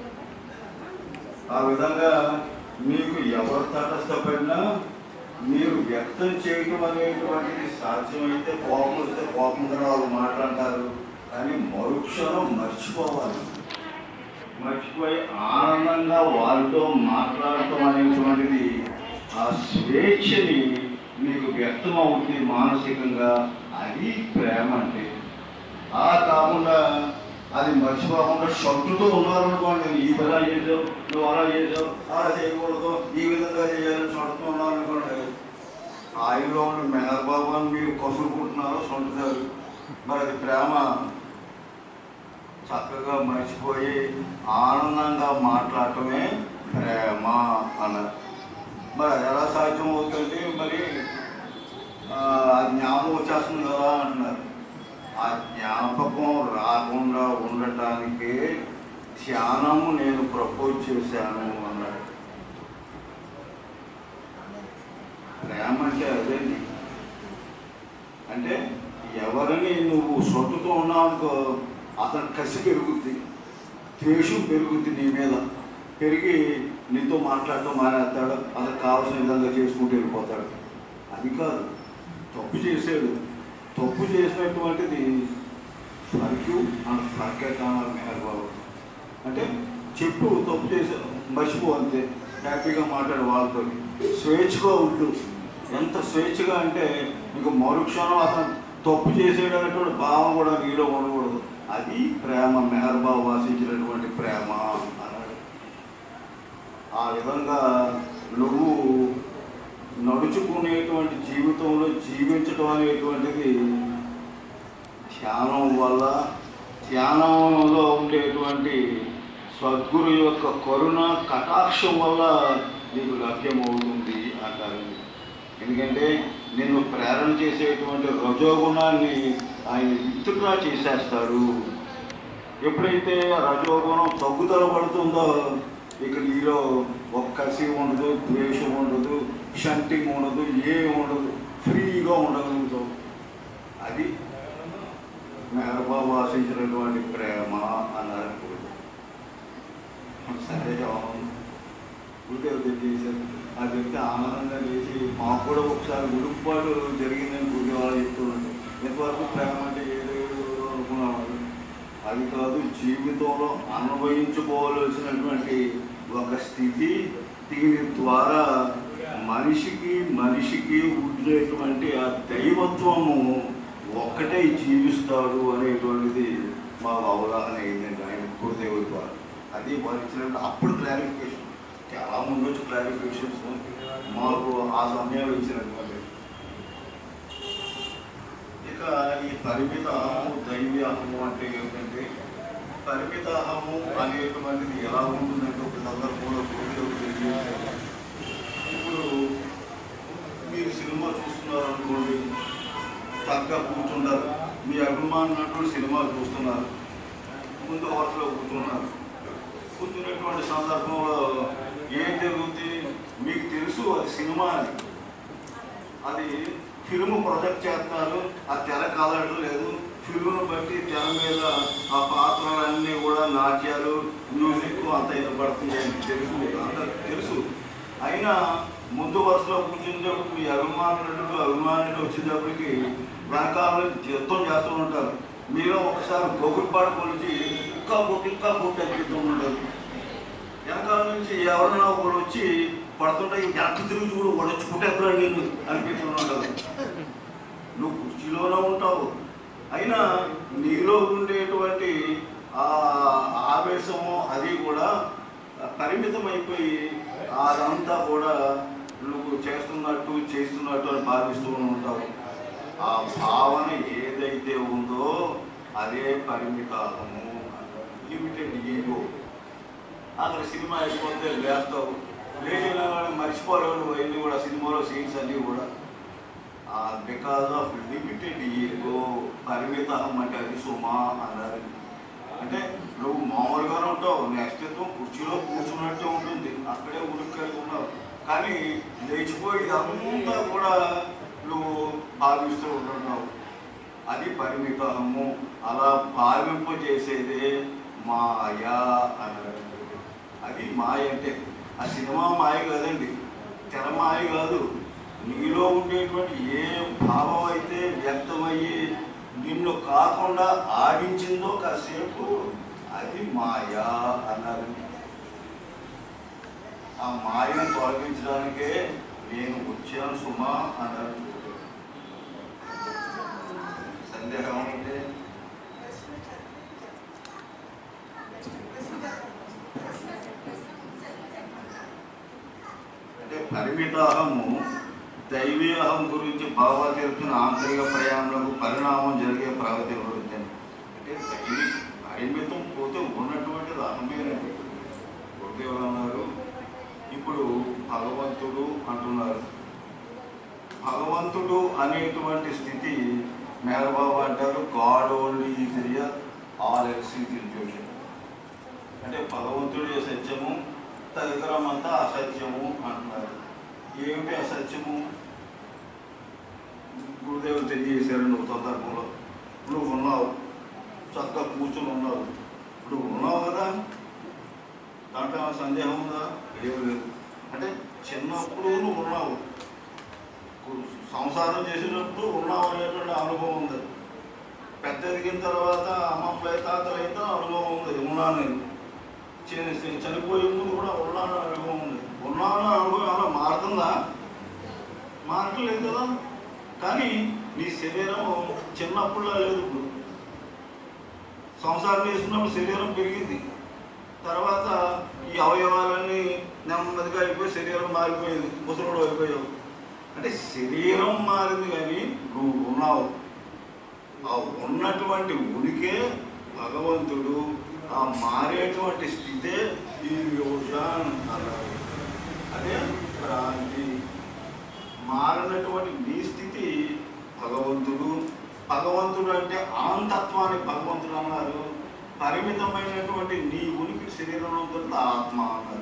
ఆ విధంగా మీకు ఎవరు తటస్థపడినా మీరు వ్యక్తం చేయటం అనేటువంటిది సాధ్యమైతే కోపం వస్తే కోపంగా వాళ్ళు మాట్లాడతారు కానీ మరుక్షణం మర్చిపోవాలి మర్చిపోయి ఆనందంగా వాళ్ళతో మాట్లాడటం అనేటువంటిది ఆ స్వేచ్ఛని మీకు వ్యక్తం అవుతుంది మానసికంగా అది ప్రేమ అంటే ఆ కాకుండా అది మర్చిపోకుండా షట్టుతో ఉన్నారనుకోండి ఈ విధంగా చేసావు నువ్వు అలా చేసావు అలా చేయకూడదు ఈ విధంగా చేయాలని షట్టుతో ఉన్నారనుకోండి ఆయనలో ఉన్న మెహర్బాబు అని మీరు కసురుకుంటున్నారో సొంటుతారు మరి అది ప్రేమ చక్కగా మర్చిపోయి ఆనందంగా మాట్లాడటమే ప్రేమ అన్నారు మరి అది ఎలా సాధ్యం అవుతుంది మరి ఆ ఆ జ్ఞాపకం వచ్చేస్తుంది కదా అంటున్నారు ఆ జ్ఞాపకం రాకుండా ఉండటానికి ధ్యానము నేను ప్రపోజ్ చేశాను అన్నాడు ప్రేమ అంటే అదేంటి అంటే ఎవరిని నువ్వు సొట్టుతో ఉన్నావనుకో అతను కసి పెరుగుద్ది ద్వేషం పెరుగుద్ది నీ మీద పెరిగి నీతో మాట్లాడటం మానేస్తాడు అతను కావాల్సిన విధంగా చేసుకుంటూ వెళ్ళిపోతాడు అది కాదు తప్పు చేసాడు తప్పు చేసినటువంటిది ఫర్క్యూ అండ్ ఫర్కెట్ అన్నారు మెహర్ బాబు అంటే చెప్పు తప్పు చేశాను మర్చిపో అంతే హ్యాపీగా మాట్లాడు వాళ్ళతో స్వేచ్ఛగా ఉంటూ ఎంత స్వేచ్ఛగా అంటే నీకు మరుక్షణం అతను తప్పు చేసేటటువంటి భావం కూడా నీలో ఉండకూడదు అది ప్రేమ మెహర్ బాబు వాసించినటువంటి ప్రేమ అన్నాడు ఆ విధంగా నువ్వు నడుచుకునేటువంటి జీవితంలో జీవించడం అనేటువంటిది ధ్యానం వల్ల ధ్యానంలో ఉండేటువంటి సద్గురు యొక్క కరుణ కటాక్షం వల్ల నీకు లభ్యమవుతుంది అంటారు ఎందుకంటే నిన్ను ప్రేరణ చేసేటువంటి రజోగుణాన్ని ఆయన విత్తుగా చేసేస్తాడు ఎప్పుడైతే రజోగుణం తగ్గుదల పడుతుందో ఇక నీలో ఒక కసి ఉండదు ద్వేషం ఉండదు షంటింగ్ ఉండదు ఏం ఉండదు ఫ్రీగా ఉండగలుగుతావు అది మెహర్బాబు ఆశించినటువంటి ప్రేమ అన్నారు సరే జవాబు గురుదేవుడు చేశారు ఆ వ్యక్తి ఆనందంగా చేసి మాకు కూడా ఒకసారి ఉడుకుపాటు జరిగిందని గురుదేవాళ్ళు చెప్తున్నాడు ఎంతవరకు ప్రేమ అంటే ఏదో ఏదో అనుకున్నాడు అది కాదు జీవితంలో అనుభవించుకోవాల్సినటువంటి ఒక స్థితి దీని ద్వారా మనిషికి మనిషికి ఉండేటువంటి ఆ దైవత్వము ఒక్కటే జీవిస్తాడు అనేటువంటిది మాకు అవగాహన అయిందండి ఆయన గురుదేవుడి ద్వారా అది వారు ఇచ్చినట్టు అప్పుడు క్లారిఫికేషన్ చాలా ముందు వచ్చి క్లారిఫికేషన్స్ మాకు ఆ సమయం ఇచ్చినటువంటి ఇక ఈ పరిమిత అహము దైవీ అహము అంటే ఏంటంటే పరిమిత అహము అనేటువంటిది ఎలా ఉంటుందంటే ఒక సందర్భంలో గురుదేవుడు తెలియజేశారు ఇప్పుడు మీరు సినిమా చూస్తున్నారు అనుకోండి చక్కగా కూర్చుంటారు మీ అభిమాన నటుడు సినిమా చూస్తున్నారు ముందు వరుసలో కూర్చున్నారు కూర్చునేటువంటి సందర్భంలో ఏం జరుగుతుంది మీకు తెలుసు అది సినిమా అని అది ఫిల్మ్ ప్రొజెక్ట్ చేస్తున్నారు ఆ తెర కదలడం లేదు ఫిల్మ్ను బట్టి తెర మీద ఆ పాత్రలన్నీ కూడా నాట్యాలు మ్యూజిక్ అంత వినపడుతుంది అని తెలుసు అంత తెలుసు అయినా ముందు వరుసలో కూర్చునేటప్పుడు మీ అభిమానులు అభిమానులు వచ్చేటప్పటికి వెనకాల నుంచి యుద్ధం చేస్తూ ఉంటారు మీరు ఒకసారి గొగుడుపాటు కొలిచి ఇంకా కొట్టి ఇంకా కొట్టి అనిపిస్తూ ఉంటారు వెనకాల నుంచి ఎవరైనా ఒకడు వచ్చి పడుతుంటే వెనక్కి తిరిగి చూడు వాడు వచ్చి పుట్టేస్తున్నాడు నేను అనిపిస్తున్నాడు నువ్వు కుర్చీలోనే ఉంటావు అయినా నీలో ఉండేటువంటి ఆ ఆవేశము అది కూడా పరిమితం అయిపోయి అదంతా కూడా నువ్వు చేస్తున్నట్టు చేస్తున్నట్టు అని భావిస్తూ ఉంటావు ఆ భావన ఏదైతే ఉందో అదే పరిమితాలము లిమిటెడ్ ఈగో అక్కడ సినిమా అయిపోతే లేస్తావు లేచిన మర్చిపోలేవు నువ్వు అన్నీ కూడా సినిమాలో సీన్స్ అన్నీ కూడా బికాజ్ ఆఫ్ లిమిటెడ్ ఈగో పరిమితం అంటే అది సుమా అన్నారు అంటే నువ్వు మామూలుగానే ఉంటావు నీ అస్తిత్వం కుర్చీలో కూర్చున్నట్టే ఉంటుంది అక్కడే ఉడికి ఉన్నావు కానీ లేచిపోయి ఇదంతా కూడా నువ్వు భావిస్తూ ఉంటున్నావు అది పరిమితము అలా భావింప చేసేదే మాయ అన్నారు అది మాయ అంటే ఆ సినిమా మాయ కాదండి తెర మాయ కాదు నీలో ఉండేటువంటి ఏ భావం అయితే వ్యక్తమయ్యి నిన్ను కాకుండా ఆడించిందో కాసేపు అది మాయ అన్నారు ఆ మాయను తొలగించడానికే నేను వచ్చాను సుమా అన్నారు సందేహం అంటే అంటే పరిమితాహము దైవీ అహం గురించి భావతీర్థున ఆంతరిక ప్రయాణంలో పరిణామం జరిగే ప్రగతి గురించి అని. అంటే దైవీ పరిమితం పోతే ఉన్నటువంటిది అహమేనండి గురుదేవులు అన్నారు ఇప్పుడు భగవంతుడు అంటున్నారు భగవంతుడు అనేటువంటి స్థితి మేఘబాబు అంటారు God only is real all else is illusion అంటే భగవంతుడే సత్యము తదితరం అంతా అసత్యము అంటున్నారు ఏమిటి అసత్యము గురుదేవులు తెలియజేశారు నువ్వు సందర్భంలో నువ్వు ఉన్నావు చక్కగా కూర్చుని ఉన్నావు నువ్వు ఉన్నావు కదా దాంట్లో ఏమైనా సందేహం ఉందా ఏం లేదు అంటే చిన్నప్పుడు నువ్వు ఉన్నావు సంసారం చేసినప్పుడు ఉన్నావు అనేటువంటి అనుభవం ఉంది పెద్ద ఎదిగిన తర్వాత అమ్మమ్మ తాతలు అయితే అనుభవం ఉంది ఉన్నాను నేను చని- చనిపోయే ముందు కూడా ఉన్నాను అనుభవం ఉంది ఉన్నాను అనుభవం ఏమైనా మారుతుందా మారట్లేదు కదా కానీ నీ శరీరం చిన్నప్పుడులా లేదు ఇప్పుడు సంసారం చేసినప్పుడు శరీరం పెరిగింది తర్వాత ఈ అవయవాలన్నీ నెమ్మదిగా అయిపోయి శరీరం మారిపోయింది ముసలుడు అయిపోయావు అంటే శరీరం మారింది కానీ నువ్వు ఉన్నావు ఆ ఉన్నటువంటి ఉనికే భగవంతుడు ఆ మారేటువంటి స్థితే ఈ యోగాన్ అన్నారు అదే క్రాంతి మారినటువంటి నీ స్థితి భగవంతుడు భగవంతుడు అంటే అనంతత్వాన్ని భగవంతుడు అన్నారు పరిమితమైనటువంటి నీ ఉనికి శరీరంలో ఉంటుంది ఆత్మ అన్నారు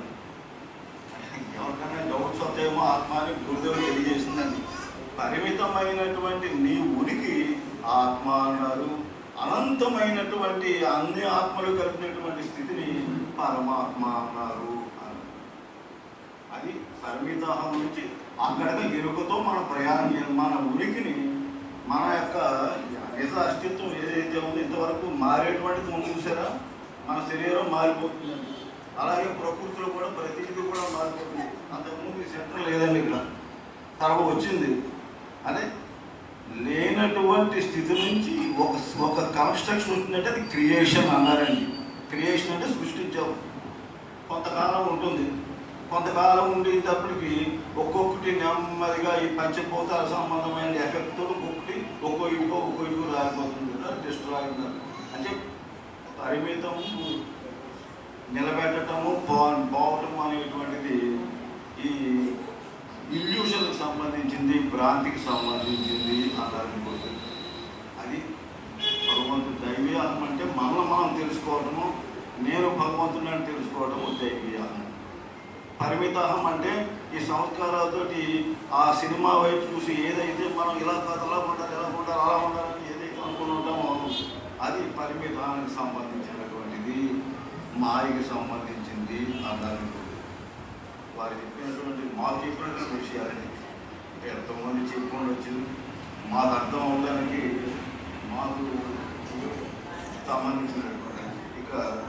ఎవరికైనా డౌట్స్ వస్తాయేమో ఆత్మ అని గురుదేవుడు తెలియజేసిందండి పరిమితమైనటువంటి నీ ఉనికి ఆత్మ అన్నారు అనంతమైనటువంటి అన్ని ఆత్మలు కలిపినటువంటి స్థితిని పరమాత్మ అన్నారు అన్నారు. అది పరిమితాహం నుంచి అక్కడికి ఎరుకతో మన ప్రయాణం చే- మన ఉనికిని మన యొక్క నిజ అస్తిత్వం ఏదైతే ఉందో ఇంతవరకు మారేటువంటిది మనం చూసారా మన శరీరం మారిపోతుంది అలాగే ప్రకృతిలో కూడా ప్రతిదీ కూడా మారిపోతుంది అంతకుముందు ఈ సెంటర్ లేదండి ఇక్కడ తర్వాత వచ్చింది అదే లేనటువంటి స్థితి నుంచి ఒక ఒక కన్స్ట్రక్షన్ వచ్చిందంటే అది క్రియేషన్ అన్నారండి క్రియేషన్ అంటే సృష్టించావు కొంతకాలం ఉంటుంది కొంతకాలం ఉండేటప్పటికి ఒక్కొక్కటి నెమ్మదిగా ఈ పంచభూతాల సంబంధమైన ఎఫెక్ట్తో ఒక్కొక్కటి ఒక్కో ఇటుకో ఒక్కో ఇటుకో రాలిపోతుంది కదా డిస్ట్రాయ్ అంటే పరిమితం నిలబెట్టడము పో పోవటం అనేటువంటిది ఈ ఇల్యూషన్కి సంబంధించింది భ్రాంతికి సంబంధించింది అన్నారు గుర్తు అది భగవంతుడు దైవీయం అంటే మనల్ని మనం తెలుసుకోవటము నేను భగవంతుని అని తెలుసుకోవడం దైవీయాహం పరిమితాహం అంటే ఈ సంస్కారాలతోటి ఆ సినిమా వైపు చూసి ఏదైతే మనం ఇలా కాదు అలా ఉండాలి ఎలా ఉండాలి అలా ఉండాలని ఏదైతే అనుకుని ఉంటామో అది పరిమితానికి సంబంధించినటువంటిది మాయకి సంబంధించింది అన్నారు వారు చెప్పినటువంటి మాకు చెప్పినటువంటి విషయాలని అంటే ఎంతోమంది చెప్పుకొని వచ్చింది మాకు అర్థం అవడానికి మాకు సంబంధించినటువంటి ఇక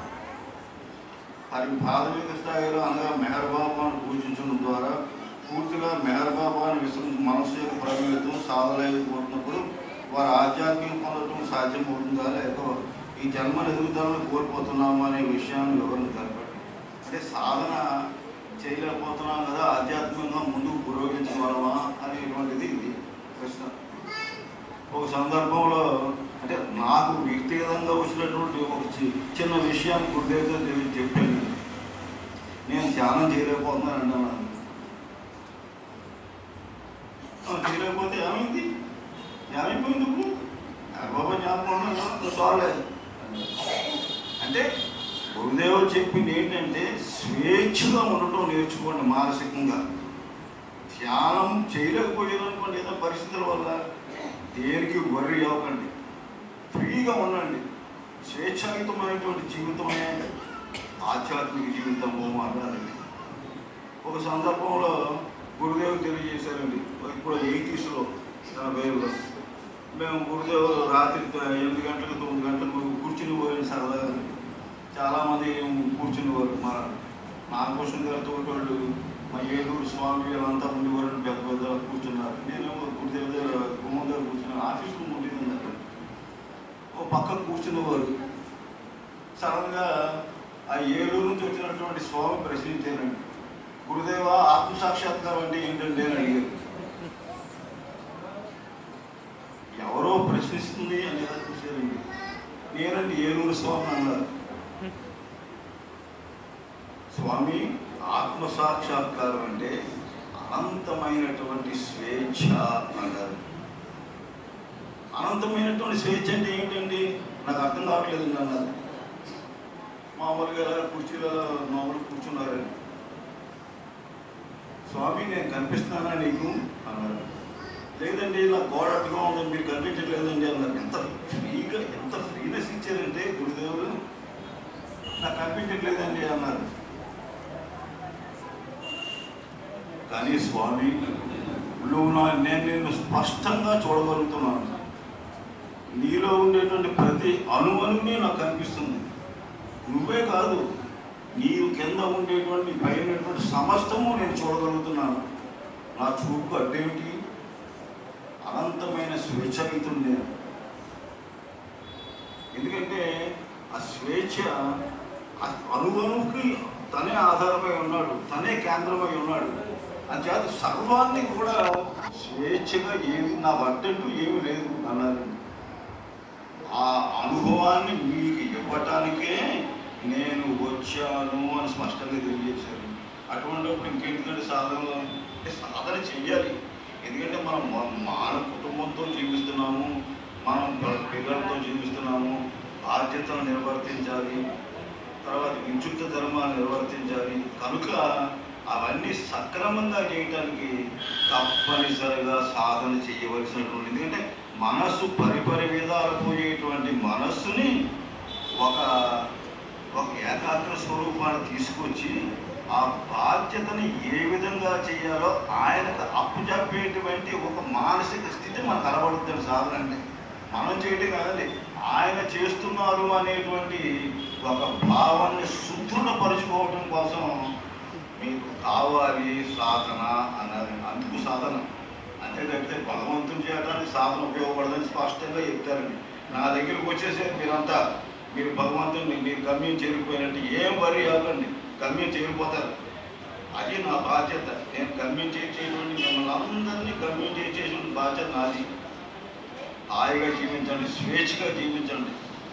అది ప్రాథమిక స్థాయిలో అనగా మెహర్ బాబాను పూజించడం ద్వారా పూర్తిగా మెహర్ బాబాను విశ్రమించి మనస్సు యొక్క ప్రభావితం సాధలేకపోతున్నప్పుడు వారు ఆధ్యాత్మిక పొందడం సాధ్యమవుతుందా లేక ఈ జన్మ ఎదుగుదలను కోల్పోతున్నాము అనే విషయాన్ని వివరణ తెలపండి అంటే సాధన చేయలేకపోతున్నాం కదా ఆధ్యాత్మికంగా ముందుకు పురోగించగలమా అనేటువంటిది ఇది ప్రశ్న ఒక సందర్భంలో అంటే నాకు వ్యక్తిగతంగా వచ్చినటువంటి ఒక చి- చిన్న విషయాన్ని గుర్తేదో చెప్పాను నేను ధ్యానం చేయలేకపోతున్నాను అన్నాను ఆ, చేయలేకపోతే ఏమైంది ఏమైపోయింది ఇప్పుడు బాబా జ్ఞాపకం ఉన్నాను చాలే అంటే గురుదేవుడు చెప్పింది ఏంటంటే స్వేచ్ఛగా ఉండటం నేర్చుకోండి మానసికంగా ధ్యానం చేయలేకపోయారనుకోండి ఏదో పరిస్థితుల వల్ల దేనికి వర్రీ అవ్వకండి ఫ్రీగా ఉండండి స్వేచ్ఛాయుతమైనటువంటి జీవితమే ఆధ్యాత్మిక జీవితము అన్నది ఒక సందర్భంలో గురుదేవుడు తెలియజేశారండి ఇప్పుడు ఎయిటీస్లో వేరులో మేము గురుదేవుడు రాత్రి ఎనిమిది గంటలకు తొమ్మిది గంటలకు కూర్చుని పోయిన సరదాగా చాలామంది కూర్చునేవారు మా నాగభూషణ్ గారితో వాళ్ళు మా ఏలూరు స్వామి వీళ్ళంతా ఉండేవారు పెద్ద పెద్ద కూర్చున్నారు నేను గురుదేవ్ దగ్గర గుమ్మం దగ్గర కూర్చున్నాను ఆఫీస్ రూమ్ ఉండేది అక్కడ ఓ పక్క కూర్చునేవారు సడన్గా ఆ ఏలూరు నుంచి వచ్చినటువంటి స్వామి ప్రశ్నించారండి గురుదేవ ఆత్మసాక్షాత్కారం అంటే ఏంటంటే అని అడిగారు ఎవరో ప్రశ్నిస్తుంది అని ఎలా చూశారండి నేనండి ఏలూరు స్వామి అన్నారు స్వామి ఆత్మ సాక్షాత్కారం అంటే అనంతమైనటువంటి స్వేచ్ఛ అన్నారు అనంతమైనటువంటి స్వేచ్ఛ అంటే ఏంటండి నాకు అర్థం కావట్లేదండి అన్నారు మామూలుగా ఇలా కుర్చీలో మామూలు కూర్చున్నారండి స్వామి నేను కనిపిస్తున్నానా నీకు అన్నారు లేదండి నా గోడ అట్టుగా ఉందని మీరు కనిపించట్లేదండి అన్నారు ఎంత ఫ్రీగా ఎంత ఫ్రీనెస్ ఇచ్చారంటే గురుదేవుడు నాకు కనిపించట్లేదండి అన్నారు కానీ స్వామి నువ్వు నా నేను నిన్ను స్పష్టంగా చూడగలుగుతున్నాను నీలో ఉండేటువంటి ప్రతి అణువణుని నాకు కనిపిస్తుంది నువ్వే కాదు నీ కింద ఉండేటువంటి పైన ఉండేటువంటి సమస్తము నేను చూడగలుగుతున్నాను నా చూపు అడ్డేమిటి అనంతమైన స్వేచ్ఛాయుతుడు నేను ఎందుకంటే ఆ స్వేచ్ఛ ఆ అణువణువుకి తనే ఆధారమై ఉన్నాడు తనే కేంద్రమై ఉన్నాడు అంచేత సర్వాన్ని కూడా స్వేచ్ఛగా ఏమి నా వడ్డంటూ ఏమీ లేదు అన్నారు ఆ అనుభవాన్ని మీకు ఇవ్వటానికే నేను వచ్చాను అని స్పష్టంగా తెలియజేశారు అటువంటిప్పుడు ఇంకెందుకంటే సాధనలో అంటే సాధన చెయ్యాలి ఎందుకంటే మనం మా- మన కుటుంబంతో జీవిస్తున్నాము మనం ప- పిల్లలతో జీవిస్తున్నాము బాధ్యతలు నిర్వర్తించాలి తర్వాత విద్యుత్ ధర్మాలు నిర్వర్తించాలి కనుక అవన్నీ సక్రమంగా చేయటానికి తప్పనిసరిగా సాధన చేయవలసినటువంటి ఎందుకంటే మనస్సు పరిపరి విధాలు పోయేటువంటి మనస్సుని ఒక ఒక ఏకాగ్ర స్వరూపాన్ని తీసుకొచ్చి ఆ బాధ్యతని ఏ విధంగా చేయాలో ఆయనకు అప్పుచెప్పేటువంటి ఒక మానసిక స్థితి మనకు కనబడుతుంది సాధన అంటే మనం చేయటం కాదండి ఆయన చేస్తున్నారు అనేటువంటి ఒక భావాన్ని సుదృఢపరుచుకోవడం కోసం మీకు కావాలి సాధన అన్నది అందుకు సాధన అంతే తప్పితే భగవంతుని చేయడానికి సాధన ఉపయోగపడదని స్పష్టంగా చెప్తారండి నా దగ్గరికి వచ్చేసరికి మీరంతా మీరు భగవంతుని మీరు గమ్యం చేరిపోయినట్టు ఏం వరి అవ్వండి గమ్యం చేరిపోతారు అది నా బాధ్యత నేను గమ్యం చేసేటువంటి మిమ్మల్ని అందరినీ గమ్యం చేసేటువంటి బాధ్యత నాది హాయిగా జీవించండి స్వేచ్ఛగా జీవించండి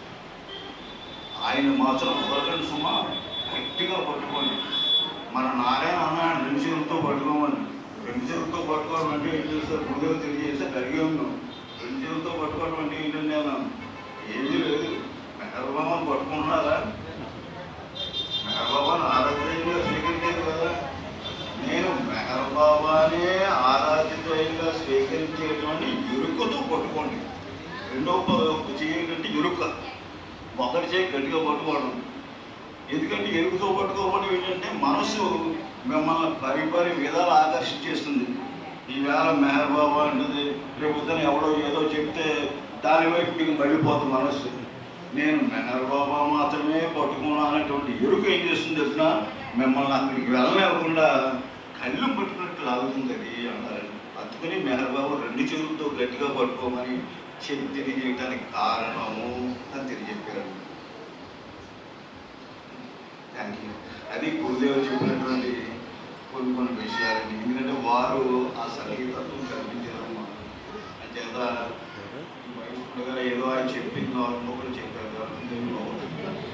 ఆయన మాత్రం వదలకండి సుమా గట్టిగా పట్టుకోండి మన నారాయణ అన్నాడు రెండు చేతులతో పట్టుకోమని రెండు చేతులతో పట్టుకోవడం అంటే ఏం చేస్తారు గురుదేవులు తెలియజేస్తే అడిగే ఉన్నాం రెండు చేతులతో పట్టుకోవడం అంటే ఏంటంటే అన్నాను ఏమీ లేదు మెహర్బామని పట్టుకుంటున్నారా మెహర్ బాబాను ఆరాధ్యంగా స్వీకరించేది కదా నేను మెహర్ బాబానే ఆరాధ్యంగా స్వీకరించేటువంటి ఎరుకతో పట్టుకోండి రెండో ప- చేయాలంటే ఎరుక మొదటి చేయి గట్టిగా పట్టుకోవడం ఎందుకంటే ఎరుకుతో పట్టుకోవడం ఏంటంటే మనసు మిమ్మల్ని పరిపరి విధాలు ఆకర్షించేస్తుంది ఈవేళ మెహర్ బాబా అంటుంది రేపొద్దున ఎవడో ఏదో చెప్తే దాని వైపు మీకు మళ్ళీపోతుంది మనస్సు నేను మెహర్ బాబా మాత్రమే పట్టుకున్నానటువంటి ఎరుక ఏం చేస్తుంది తెలిసిన మిమ్మల్ని అక్కడికి వెళ్ళనివ్వకుండా కళ్ళు పట్టుకున్నట్టు లాగుతుంది అది అన్నారండి అందుకని మెహర్ బాబా రెండు చేతులతో గట్టిగా పట్టుకోమని చెప్పి తెలియజేయటానికి కారణము అని తెలియజెప్పారు థ్యాంక్ యూ అది గురుదేవులు చెప్పినటువంటి కొన్ని కొన్ని విషయాలని ఎందుకంటే వారు ఆ సంగీతత్వం కల్పించారమ్మా అంచేత వైష్ణవ్ గారు ఏదో ఆయన చెప్పింది నాలుగు ఒకటి చెప్పారు కాబట్టి నేను బాగుంటుంది.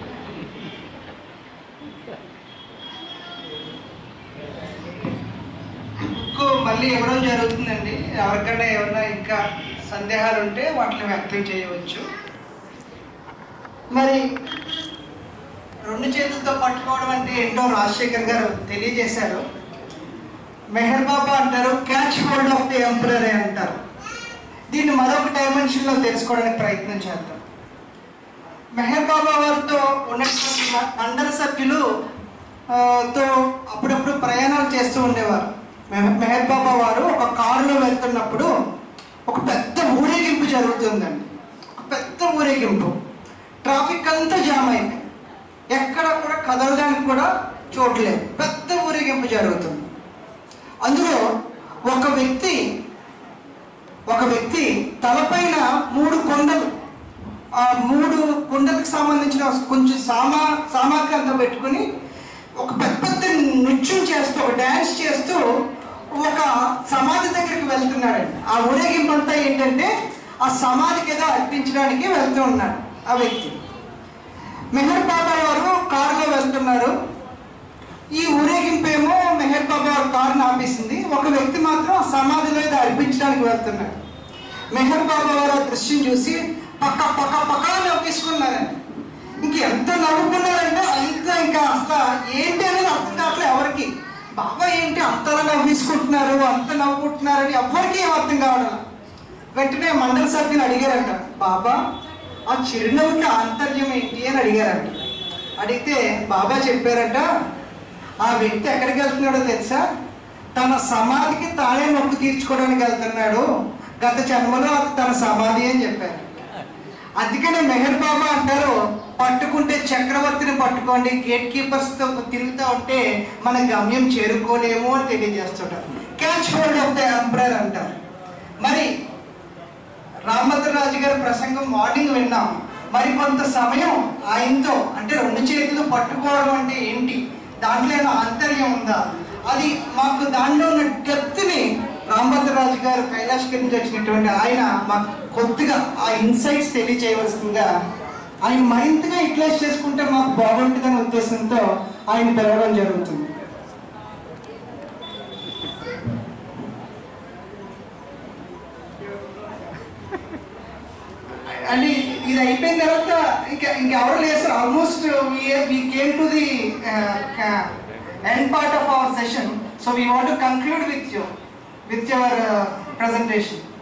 బుక్ మళ్ళీ ఇవ్వడం జరుగుతుందండి ఎవరికైనా ఏమైనా ఇంకా సందేహాలు ఉంటే వాటిని వ్యక్తం చేయవచ్చు మరి రెండు చేతులతో పట్టుకోవడం అంటే ఏంటో రాజశేఖర్ గారు తెలియజేశారు మెహర్ బాబా అంటారు catch hold of the emperor అంటారు దీన్ని మరొక డైమెన్షన్లో తెలుసుకోవడానికి ప్రయత్నం చేద్దాం మెహర్ బాబా వారితో ఉన్నటువంటి మ- మండల సభ్యులు ఆ, తో అప్పుడప్పుడు ప్రయాణాలు చేస్తూ ఉండేవారు మెహ- మెహర్ బాబా వారు ఒక కారులో వెళ్తున్నప్పుడు ఒక పెద్ద ఊరేగింపు జరుగుతుందండి ఒక పెద్ద ఊరేగింపు ట్రాఫిక్ అంతా జామ్ అయింది ఎక్కడ కూడా కదలడానికి కూడా చోట్లేదు పెద్ద ఊరేగింపు జరుగుతుంది అందులో ఒక వ్యక్తి ఒక వ్యక్తి తలపైన మూడు కొండలు ఆ మూడు కుండలకు సంబంధించిన కొంచెం సామా సామాగ్రి అంతా పెట్టుకుని ఒక పెద్ద పెద్ద నృత్యం చేస్తూ ఒక డ్యాన్స్ చేస్తూ ఒక సమాధి దగ్గరికి వెళ్తున్నాడండి ఆ ఊరేగింపు అంతా ఏంటంటే ఆ సమాధికి ఏదో అర్పించడానికి వెళ్తూ ఉన్నాడు ఆ వ్యక్తి మెహర్ బాబా వారు కారులో వెళ్తున్నారు ఈ ఊరేగింపు ఏమో మెహర్ బాబా వారు కారుని ఆపేసింది ఒక వ్యక్తి మాత్రం ఆ సమాధిలో ఏదో అర్పించడానికి వెళ్తున్నాడు మెహర్ బాబా వారు ఆ దృశ్యం చూసి పక్క పక్క పక్క నవ్వేసుకున్నారండి ఇంక ఎంత నవ్వుకున్నారంటే అంత ఇంకా అసలు ఏంటి అనేది అర్థం కావట్లేదు ఎవరికి బాబా ఏంటి అంతలా నవ్వేసుకుంటున్నారు అంత నవ్వుకుంటున్నారని ఎవరికి ఏం అర్థం కావడం వెంటనే మండల సభ్యులు అడిగారంట బాబా ఆ చిరునవ్వుకి ఆంతర్యం ఏంటి అని అడిగారంట అడిగితే బాబా చెప్పారంట ఆ వ్యక్తి ఎక్కడికి వెళ్తున్నాడో తెలుసా తన సమాధికి తానే నొప్పి తీర్చుకోవడానికి వెళ్తున్నాడు గత జన్మలో అది తన సమాధి అని చెప్పారు అందుకనే మెహర్ బాబా అంటారు పట్టుకుంటే చక్రవర్తిని పట్టుకోండి గేట్ కీపర్స్ తో తిరుగుతూ ఉంటే మన గమ్యం చేరుకోలేము అని తెలియజేస్తుంటారు catch hold of the emperor అంటారు మరి రామభద్రరాజు గారి ప్రసంగం మార్నింగ్ విన్నాం మరి కొంత సమయం ఆయనతో అంటే రెండు చేతులు పట్టుకోవడం అంటే ఏంటి దాంట్లో ఏమైనా ఆంతర్యం ఉందా అది మాకు దాంట్లో ఉన్న డెప్త్ని రామభద్రరాజు గారు కైలాష్కర్ నుంచి వచ్చినటువంటి ఆయన మాకు కొద్దిగా ఆ ఇన్సైట్స్ తెలియజేయవలసిందిగా ఆయన మరింతగా యూటిలైజ్ చేసుకుంటే మాకు బాగుంటుందనే ఉద్దేశంతో ఆయన పిలవడం జరుగుతుంది అంటే ఇది అయిపోయిన తర్వాత ఇంకా ఇంకెవరు లేదు sir almost we came to the end part of our session so we want to conclude with you with your presentation